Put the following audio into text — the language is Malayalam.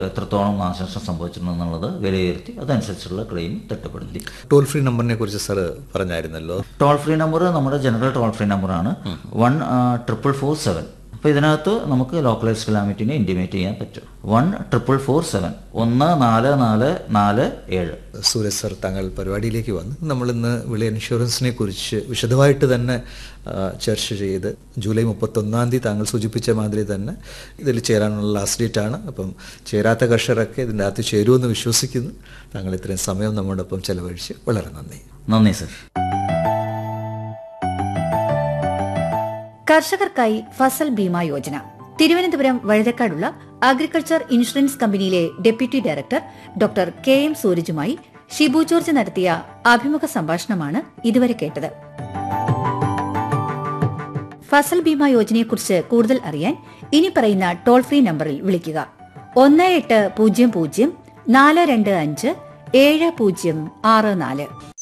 എത്രത്തോളം നാശനഷ്ടം സംഭവിച്ചിട്ടുണ്ടെന്നുള്ളത് വിലയിരുത്തി അതനുസരിച്ചുള്ള ക്ലെയിം തിട്ടപ്പെടുത്തി ടോൾ ഫ്രീ നമ്പറിനെ കുറിച്ച് സാറ് പറഞ്ഞായിരുന്നല്ലോ ടോൾ ഫ്രീ നമ്പർ നമ്മുടെ ജനറൽ ടോൾ ഫ്രീ നമ്പറാണ് വൺ ട്രിപ്പിൾ ഫോർ സെവൻ അപ്പോൾ ഇതിനകത്ത് നമുക്ക് ലോക്കലൈസ് കലാമിറ്റിനെ ഇൻറ്റിമേറ്റ് ചെയ്യാൻ പറ്റും വൺ ട്രിപ്പിൾ ഫോർ സെവൻ ഒന്ന് നാല് നാല് നാല് ഏഴ് സൂരജ് സർ താങ്കൾ പരിപാടിയിലേക്ക് വന്ന് നമ്മൾ ഇന്ന് വിള ഇൻഷുറൻസിനെ കുറിച്ച് വിശദമായിട്ട് തന്നെ ആ, ചർച്ച ചെയ്ത് ജൂലൈ മുപ്പത്തൊന്നാം തീയതി താങ്കൾ സൂചിപ്പിച്ച മാതിരി തന്നെ ഇതിൽ ചേരാനുള്ള ലാസ്റ്റ് ഡേറ്റ് ആണ് അപ്പം ചേരാത്ത കർഷകരൊക്കെ ഇതിൻ്റെ അകത്ത് ചേരുമെന്ന് വിശ്വസിക്കുന്നു താങ്കൾ ഇത്രയും സമയം നമ്മോടൊപ്പം ചെലവഴിച്ച് വളരെ നന്ദി നന്ദി സർ കർഷകർക്കായി ഫസൽ ബീമ യോജന തിരുവനന്തപുരം വഴുതക്കാടുള്ള അഗ്രികൾച്ചർ ഇൻഷുറൻസ് കമ്പനിയിലെ deputy director doctor K M സൂരജുമായി ഷിബു ജോർജ് നടത്തിയ അഭിമുഖ സംഭാഷണമാണ് ഇതുവരെ കേട്ടത് ഫസൽ ബീമ യോജനയെക്കുറിച്ച് കൂടുതൽ അറിയാൻ ഇനി പറയുന്ന ടോൾ ഫ്രീ നമ്പറിൽ വിളിക്കുക ഒന്ന് എട്ട് പൂജ്യം പൂജ്യം നാല് രണ്ട് അഞ്ച് ഏഴ് പൂജ്യം ആറ് നാല്